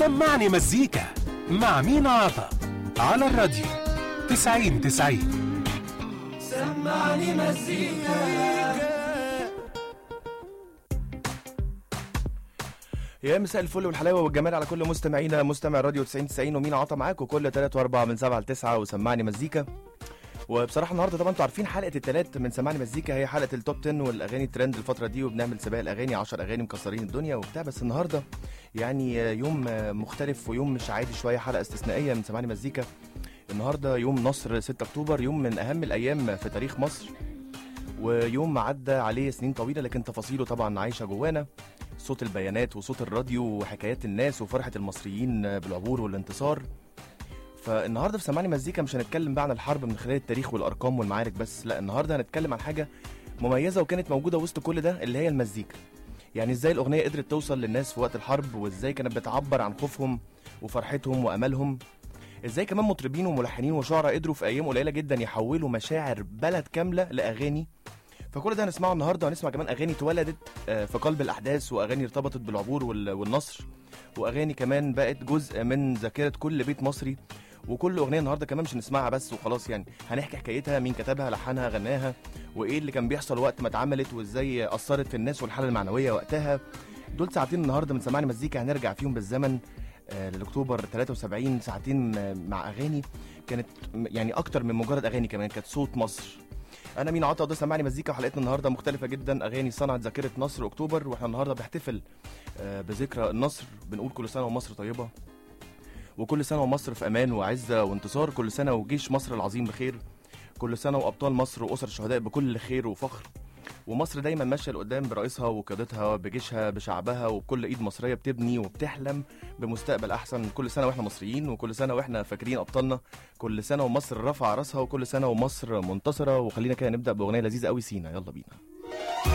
سمعني مزيكا مع مينا عطا على الراديو تسعين تسعين سمعني مزيكا يا مساء الفل والحلاوه والجمال على كل مستمعينا مستمع راديو 90 90 ومين عطا معاكم كل 3 و4 من 7 ل 9 وسمعني مزيكا وبصراحه النهارده طبعا انتوا عارفين حلقه الثلاث من سمعني مزيكا هي حلقه التوب 10 والاغاني الترند الفتره دي وبنعمل سباق الاغاني 10 اغاني مكسرين الدنيا وبتاع بس النهارده يعني يوم مختلف ويوم مش عادي شويه حلقه استثنائيه من سمعني مزيكا النهارده يوم نصر 6 اكتوبر يوم من اهم الايام في تاريخ مصر ويوم عدى عليه سنين طويله لكن تفاصيله طبعا عايشه جوانا صوت البيانات وصوت الراديو وحكايات الناس وفرحه المصريين بالعبور والانتصار فالنهارده في سمعني مزيكا مش هنتكلم بقى عن الحرب من خلال التاريخ والارقام والمعارك بس لا النهارده هنتكلم عن حاجه مميزه وكانت موجوده وسط كل ده اللي هي المزيكا يعني ازاي الاغنيه قدرت توصل للناس في وقت الحرب وازاي كانت بتعبر عن خوفهم وفرحتهم واملهم ازاي كمان مطربين وملحنين وشعراء قدروا في ايام قليله جدا يحولوا مشاعر بلد كامله لاغاني فكل ده هنسمعه النهارده وهنسمع كمان اغاني اتولدت آه، في قلب الاحداث واغاني ارتبطت بالعبور وال- والنصر واغاني كمان بقت جزء من ذاكره كل بيت مصري وكل اغنيه النهارده كمان مش هنسمعها بس وخلاص يعني هنحكي حكايتها مين كتبها لحنها غناها وايه اللي كان بيحصل وقت ما اتعملت وازاي اثرت في الناس والحاله المعنويه وقتها دول ساعتين النهارده من سمعني مزيكا هنرجع فيهم بالزمن آه، لاكتوبر 73 ساعتين آه، مع اغاني كانت م- يعني اكتر من مجرد اغاني كمان كانت صوت مصر انا مين عطا وده سمعني مزيكا وحلقتنا النهارده مختلفه جدا اغاني صنعت ذاكره نصر اكتوبر واحنا النهارده بنحتفل آه، بذكرى النصر بنقول كل سنه ومصر طيبه وكل سنه ومصر في امان وعزه وانتصار كل سنه وجيش مصر العظيم بخير كل سنه وابطال مصر واسر الشهداء بكل خير وفخر ومصر دايما ماشيه لقدام برئيسها وقيادتها بجيشها بشعبها وبكل ايد مصريه بتبني وبتحلم بمستقبل احسن كل سنه واحنا مصريين وكل سنه واحنا فاكرين ابطالنا كل سنه ومصر رفع راسها وكل سنه ومصر منتصره وخلينا كده نبدا باغنيه لذيذه قوي سينا يلا بينا